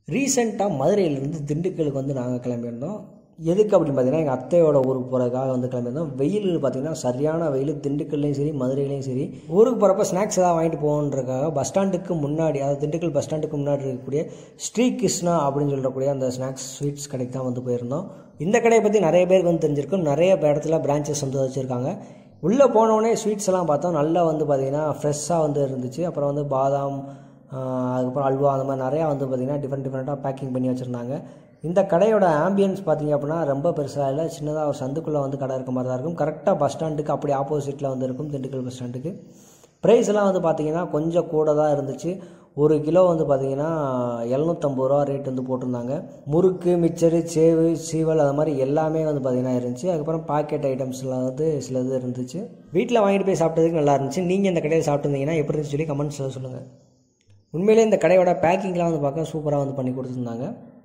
ரீசெண்டாக மதுரையிலேருந்து திண்டுக்கலுக்கு வந்து நாங்கள் கிளம்பியிருந்தோம் எதுக்கு அப்படின்னு பார்த்தீங்கன்னா எங்கள் அத்தையோட ஊருக்கு போகிறதுக்காக வந்து கிளம்பியிருந்தோம் வெயில் பார்த்தீங்கன்னா சரியான வெயில் திண்டுக்கல்லையும் சரி மதுரையிலையும் சரி ஊருக்கு போகிறப்ப ஸ்நாக்ஸ் ஏதாவது வாங்கிட்டு போகன்றதுக்காக பஸ் ஸ்டாண்டுக்கு முன்னாடி அதாவது திண்டுக்கல் பஸ் ஸ்டாண்டுக்கு முன்னாடி இருக்கக்கூடிய ஸ்ரீ கிருஷ்ணா அப்படின்னு சொல்லக்கூடிய அந்த ஸ்நாக்ஸ் ஸ்வீட்ஸ் கடைக்கு தான் வந்து போயிருந்தோம் இந்த கடையை பற்றி நிறைய பேருக்கு வந்து தெரிஞ்சிருக்கும் நிறைய இடத்துல பிரான்ச்சஸ் வந்து வச்சுருக்காங்க உள்ளே போனோடனே ஸ்வீட்ஸ் எல்லாம் பார்த்தோம் நல்லா வந்து பார்த்திங்கன்னா ஃப்ரெஷ்ஷாக வந்து இருந்துச்சு அப்புறம் வந்து பாதாம் ஆஹ் அதுக்கப்புறம் அல்வா அந்த மாதிரி நிறையா வந்து பார்த்திங்கன்னா டிஃப்ரெண்ட் டிஃப்ரெண்ட்டாக பேக்கிங் பண்ணி வச்சுருந்தாங்க இந்த கடையோட ஆம்பியன்ஸ் பார்த்திங்க அப்படின்னா ரொம்ப பெருசாக இல்லை சின்னதாக ஒரு சந்துக்குள்ளே வந்து கடை இருக்க மாதிரி தான் இருக்கும் கரெக்டாக பஸ் ஸ்டாண்டுக்கு அப்படி ஆப்போசிட்டில் வந்து இருக்கும் திண்டுக்கல் பஸ் ஸ்டாண்டுக்கு ப்ரைஸ் எல்லாம் வந்து பார்த்திங்கன்னா கொஞ்சம் கூட தான் இருந்துச்சு ஒரு கிலோ வந்து பார்த்திங்கன்னா எழுநூற்றம்பது ரூபா ரேட் வந்து போட்டிருந்தாங்க முறுக்கு மிச்சரு சேவு சீவல் அது மாதிரி எல்லாமே வந்து பார்த்திங்கன்னா இருந்துச்சு அதுக்கப்புறம் பாக்கெட் ஐட்டம்ஸ்லாம் வந்து சில இது இருந்துச்சு வீட்டில் வாங்கிட்டு போய் சாப்பிட்டதுக்கு நல்லா இருந்துச்சு நீங்கள் இந்த கடையில் சாப்பிட்டுருந்தீங்கன்னா எப்படி இருந்துச்சு சொல்லி கமெண்ட்ஸில் சொல்லுங்கள் உண்மையிலே இந்த கடையோட பேக்கிங்லாம் வந்து பார்க்க சூப்பராக வந்து பண்ணி கொடுத்துருந்தாங்க